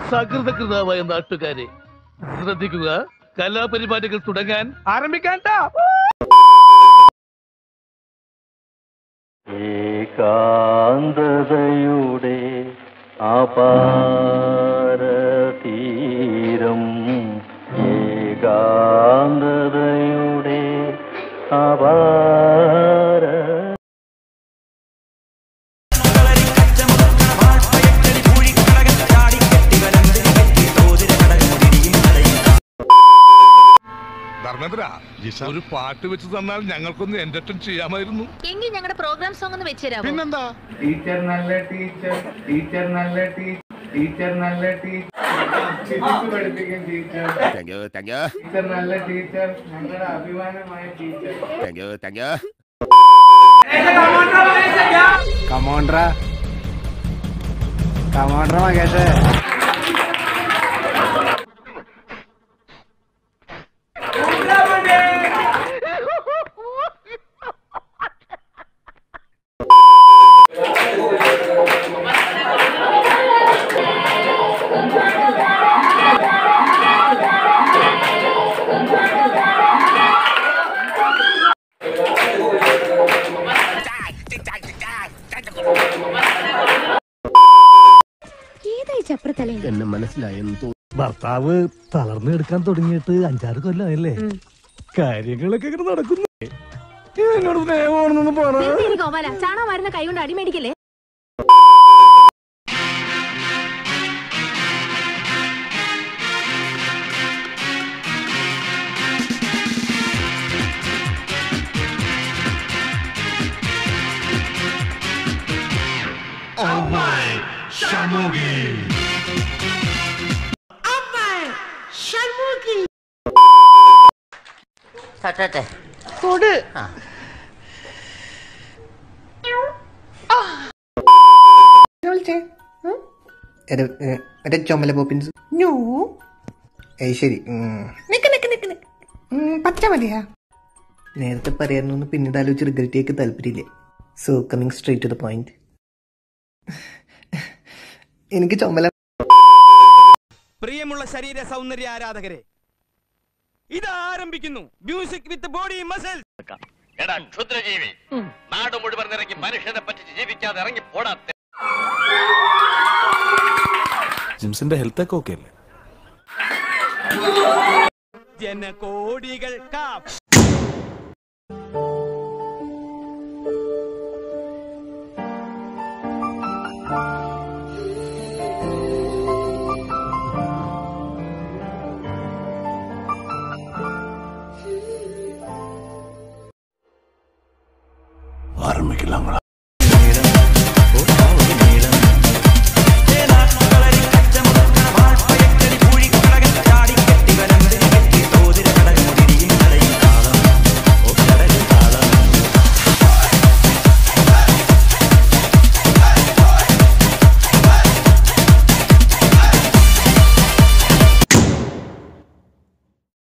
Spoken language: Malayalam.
സകൃതകൃതാവായ നാട്ടുകാരെ ശ്രദ്ധിക്കുക കലാപരിപാടികൾ തുടങ്ങാൻ ആരംഭിക്കാൻ ഏകാന്തതയുടെ അപാരതീരം ഏകാന്തതയുടെ അപാര ധർമ്മേന്ദ്ര ഒരു പാട്ട് വെച്ച് തന്നാൽ ഞങ്ങൾക്കൊന്ന് എന്റർടൈൻ ചെയ്യാമായിരുന്നു എങ്കിൽ ഞങ്ങളുടെ പ്രോഗ്രാം സോങ് ഒന്ന് വെച്ചുതരാമോ പിന്നെന്താ ടീച്ചർ നല്ല ടീച്ചർ ടീച്ചർ നല്ല ടീച്ചർ ടീച്ചർ നല്ല ടീച്ചർ ഫിസിക്സ് പഠിപ്പിക്കും ടീച്ചർ ടീച്ചർ നല്ല ടീച്ചർ ഞങ്ങളുടെ അഭിമാനമായ ടീച്ചർ കമോണ്ട്ര കമോണ്ട്ര മകേഷേ ഏതായി ചപ്രത്തലേ എന്നെ മനസ്സിലായെന്ന് ഭർത്താവ് തളർന്നു എടുക്കാൻ തുടങ്ങിയിട്ട് അഞ്ചാറ് കൊല്ലമായല്ലേ കാര്യങ്ങളൊക്കെ ഇങ്ങനെ നടക്കുന്നു എന്നോട് സ്നേഹമാണെന്നൊന്ന് പറ ഗോപാല ചാണകം വരുന്ന കൈ കൊണ്ട് അടിമേടിക്കല്ലേ തട്ടട്ടെ മറ്റേ ചുമല പോപ്പിൻസ് ഞോ ഏയ് ശരി പച്ച മതിയാ നേരത്തെ പറയായിരുന്നു പിന്നീട് ആലോചിച്ച് റിഗ്രറ്റ് ചെയ്യൊക്കെ താല്പര്യമില്ല so coming straight to the point എനിക്ക് ചുമല പ്രിയമുള്ള ശരീര സൗന്ദര്യ ആരാധകരെ ഇത് ആരംഭിക്കുന്നു മ്യൂസിക് വിത്ത് ബോഡി മസിൽ എടാ ക്ഷുദ്രജീവി നാട് മുഴുവൻ ഇറങ്ങി മനുഷ്യനെ പറ്റിച്ച് ജീവിക്കാതെ ഇറങ്ങി പോടാ ജിംസിന്റെ ഹെൽത്ത് ഒക്കെ ഓക്കെ അല്ലേ ജനകോടികൾ ആരംഭിക്കില്ല